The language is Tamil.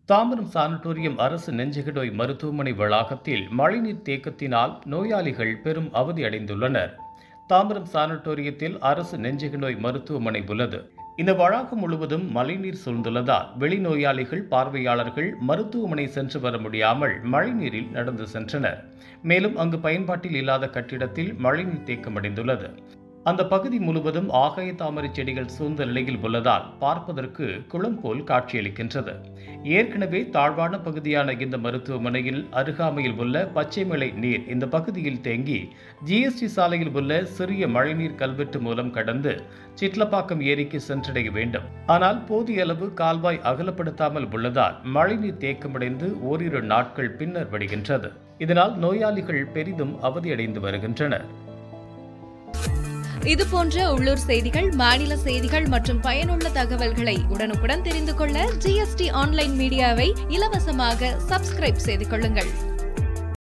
தாம்பரம் சானட்டோரியம் அரசு நெஞ்சகநோய் மருத்துவமனை வளாகத்தில் மழைநீர் தேக்கத்தினால் நோயாளிகள் பெரும் அவதியடைந்துள்ளனர் தாம்பரம் சானட்டோரியத்தில் அரசு நெஞ்சகநோய் மருத்துவமனை உள்ளது இந்த வளாகம் முழுவதும் மழைநீர் சூழ்ந்துள்ளதால் வெளிநோயாளிகள் பார்வையாளர்கள் மருத்துவமனை சென்று வர முடியாமல் மழைநீரில் நடந்து சென்றனர் மேலும் அங்கு பயன்பாட்டில் இல்லாத கட்டிடத்தில் மழைநீர் தேக்கமடைந்துள்ளது அந்த பகுதி முழுவதும் ஆகாய தாமரை செடிகள் சூழ்ந்த நிலையில் உள்ளதால் பார்ப்பதற்கு குளம் போல் காட்சியளிக்கின்றது ஏற்கனவே தாழ்வான பகுதியான இந்த மருத்துவமனையில் அருகாமையில் உள்ள பச்சைமலை நீர் இந்த பகுதியில் தேங்கி ஜிஎஸ்டி சாலையில் உள்ள சிறிய மழைநீர் கல்வெட்டு மூலம் கடந்து சிட்லப்பாக்கம் ஏரிக்கு சென்றடைய வேண்டும் ஆனால் போதிய அளவு கால்வாய் அகலப்படுத்தாமல் உள்ளதால் மழைநீர் தேக்கமடைந்து ஓரிரு நாட்கள் பின்னர் வடிகின்றது இதனால் நோயாளிகள் பெரிதும் அவதியடைந்து வருகின்றனர் இது போன்ற உள்ளூர் செய்திகள் மாநில செய்திகள் மற்றும் பயனுள்ள தகவல்களை உடனுக்குடன் தெரிந்து கொள்ள ஜிஎஸ்டி ஆன்லைன் மீடியாவை இலவசமாக சப்ஸ்கிரைப் செய்து கொள்ளுங்கள்